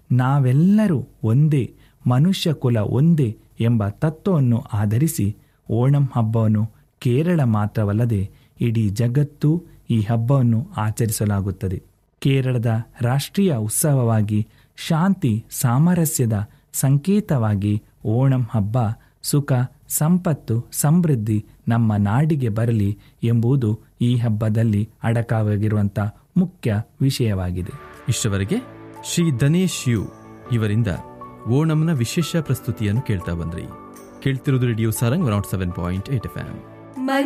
ನಾವೆಲ್ಲರೂ ಒಂದೇ ಮನುಷ್ಯ ಕುಲ ಒಂದೇ ಎಂಬ ತತ್ವವನ್ನು ಆಧರಿಸಿ ಓಣಂ ಹಬ್ಬವನ್ನು ಕೇರಳ ಮಾತ್ರವಲ್ಲದೆ ಇಡೀ ಜಗತ್ತು ಈ ಹಬ್ಬವನ್ನು ಆಚರಿಸಲಾಗುತ್ತದೆ ಕೇರಳದ ರಾಷ್ಟ್ರೀಯ ಉತ್ಸವವಾಗಿ ಶಾಂತಿ ಸಾಮರಸ್ಯದ ಸಂಕೇತವಾಗಿ ಓಣಂ ಹಬ್ಬ ಸುಖ ಸಂಪತ್ತು ಸಮೃದ್ಧಿ ನಮ್ಮ ನಾಡಿಗೆ ಬರಲಿ ಎಂಬುದು ಈ ಹಬ್ಬದಲ್ಲಿ ಅಡಕವಾಗಿರುವಂಥ ಮುಖ್ಯ ವಿಷಯವಾಗಿದೆ ಇಷ್ಟವರೆಗೆ ಶ್ರೀ ದನೇಶ್ ಯು ಇವರಿಂದ ಓಣಂನ ವಿಶೇಷ ಪ್ರಸ್ತುತಿಯನ್ನು ಕೇಳ್ತಾ ಬಂದ್ರಿ ಕೇಳ್ತಿರೋದು radio Sarang one seven point eight F M